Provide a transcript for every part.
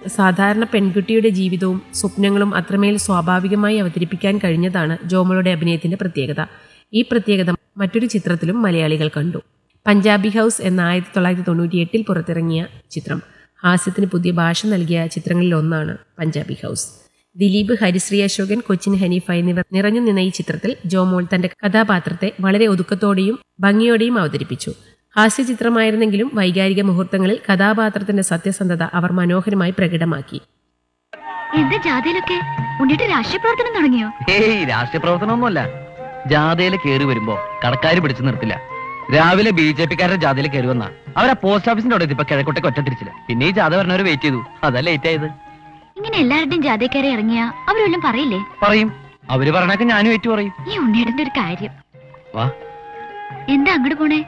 സാധാരണ പെൺകുട്ടിയുടെ ജീവിതവും സ്വപ്നങ്ങളും അത്രമേൽ സ്വാഭാവികമായി അവതരിപ്പിക്കാൻ കഴിഞ്ഞതാണ് ജോമോളുടെ അഭിനയത്തിന്റെ പ്രത്യേകത ഈ പ്രത്യേകത മറ്റൊരു ചിത്രത്തിലും മലയാളികൾ കണ്ടു പഞ്ചാബി ഹൗസ് എന്ന ആയിരത്തി തൊള്ളായിരത്തി തൊണ്ണൂറ്റി എട്ടിൽ പുറത്തിറങ്ങിയ ചിത്രം ഹാസ്യത്തിന് പുതിയ ഭാഷ നൽകിയ ചിത്രങ്ങളിൽ ഒന്നാണ് പഞ്ചാബി ഹൗസ് ദിലീപ് ഹരിശ്രീ അശോകൻ കൊച്ചിൻ ഹനീഫ എന്നിവർ നിറഞ്ഞു നിന്ന ഈ ചിത്രത്തിൽ ജോമോൾ തന്റെ കഥാപാത്രത്തെ വളരെ ഒതുക്കത്തോടെയും ഭംഗിയോടെയും അവതരിപ്പിച്ചു ഹാസ്യചിത്രമായിരുന്നെങ്കിലും വൈകാരിക മുഹൂർത്തങ്ങളിൽ കഥാപാത്രത്തിന്റെ സത്യസന്ധത അവർ മനോഹരമായി പ്രകടമാക്കി എന്താ ജാഥയിലൊക്കെ ഉണ്ണിട്ട് രാഷ്ട്രീയ പ്രവർത്തനം തുടങ്ങിയോ ഏയ് രാഷ്ട്രീയ പ്രവർത്തനമൊന്നുമല്ല ജാഥയിൽ കയറി വരുമ്പോ കടക്കാര് പിടിച്ചു നിർത്തില്ല രാവിലെ ബി ജെ പിക്കാരുടെ ജാഥയിൽ കയറി വന്ന അവരാ പോസ്റ്റ് ഓഫീസിന്റെ അവിടെ എത്തിയപ്പോ കിഴക്കോട്ടേക്ക് ഒറ്റ തിരിച്ചില്ല പിന്നെ ഈ ജാഥ പറഞ്ഞവര് വെയിറ്റ് ചെയ്തു അതാ ലേറ്റ് ആയത് ഇങ്ങനെ എല്ലാവരുടെയും ജാഥക്കാരെ ഇറങ്ങിയ അവരെല്ലാം പറയില്ലേ പറയും അവര് പറഞ്ഞൊക്കെ ഞാനും ഏറ്റു പറയും ഈ ഉണ്ണിയേടന്റെ ഒരു കാര്യം വാ എന്താ അങ്ങോട്ട് പോണേ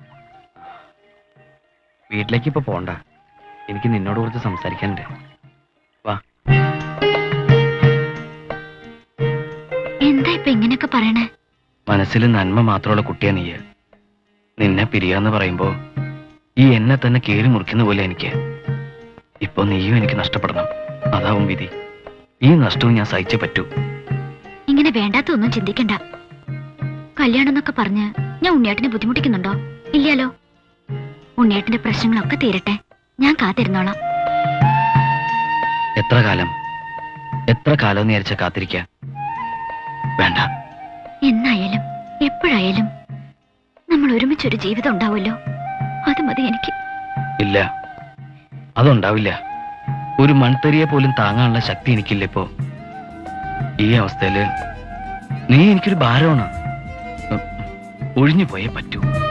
വീട്ടിലേക്ക് ഇപ്പൊ പോണ്ട എനിക്ക് നിന്നോട് കുറച്ച് സംസാരിക്കാനുണ്ട് വാ എന്താ ഇപ്പൊ ഇങ്ങനെയൊക്കെ പറയണേ മനസ്സിൽ നന്മ മാത്രമുള്ള കുട്ടിയാ നീ നിന്നെ പിരിയാന്ന് പറയുമ്പോ ഈ എന്നെ തന്നെ കീറി മുറിക്കുന്ന പോലെ എനിക്ക് ഇപ്പൊ നീയും എനിക്ക് നഷ്ടപ്പെടണം അതാവും വിധി ഈ നഷ്ടവും ഞാൻ സഹിച്ചേ പറ്റൂ ഇങ്ങനെ വേണ്ടാത്തൊന്നും ചിന്തിക്കണ്ട കല്യാണം എന്നൊക്കെ പറഞ്ഞ് ഞാൻ ഉണ്ണിയേട്ടനെ ബുദ്ധിമുട്ടിക്കുന്നുണ്ടോ ഇല്ലല്ലോ ഉണ്ണിയേട്ടന്റെ പ്രശ്നങ്ങളൊക്കെ തീരട്ടെ ഞാൻ കാത്തിരുന്നോളാം എത്ര കാലം എത്ര കാലം നേരിച്ച കാത്തിരിക്ക വേണ്ട എന്നായാലും എപ്പോഴായാലും നമ്മൾ ഒരുമിച്ചൊരു ജീവിതം ഉണ്ടാവുമല്ലോ അത് മതി എനിക്ക് ഇല്ല അതുണ്ടാവില്ല ഒരു മൺതരിയെ പോലും താങ്ങാനുള്ള ശക്തി എനിക്കില്ല ഇപ്പോ ഈ അവസ്ഥയില് നീ എനിക്കൊരു ഭാരമാണ് ഉം, ഒഴിഞ്ഞു പോയേ പറ്റൂ